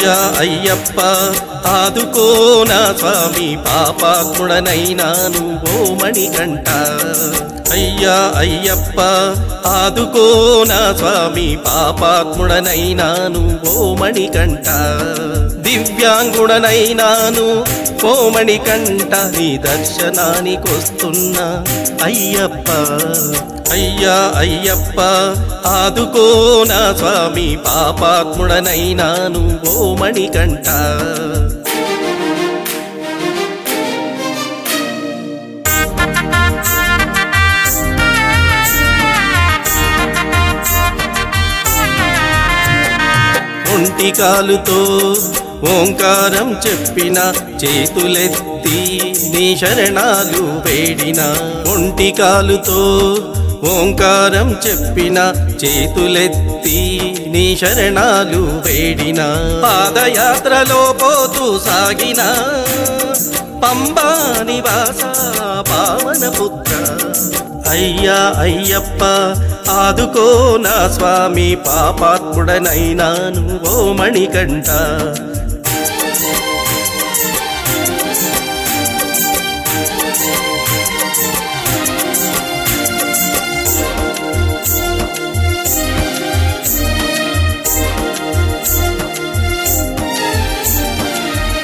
అయ్యా అయ్యప్ప ఆదుకో నా స్వామి పాపాత్ముడనైనాను ఓ మణికంఠ అయ్యా అయ్యప్ప ఆదుకో నా స్వామి పాపాత్ముడనైనాను ఓ మణికంఠ దివ్యాంగుడనైనాను ఓ మణికంఠ నీ దర్శనానికొస్తున్నా అయ్యప్ప అయ్యా అయ్యప్ప ఆదుకో నా స్వామి పాపాత్ముడనైనాను ఓ మణికంఠ ఒంటి కాలుతో ఓంకారం చెప్పిన చేతులెత్తి నీ శరణాలు వేడిన ఒంటి కాలుతో ఓంకారం చెప్పిన చేతులెత్తి నీ శరణాలు వేడిన పాదయాత్రలో పోతూ సాగిన పంబా నివాస పావన పుత్ర అయ్యా అయ్యప్ప ఆదుకో నా స్వామి పాపాత్ముడనైనాను ఓ మణికంఠ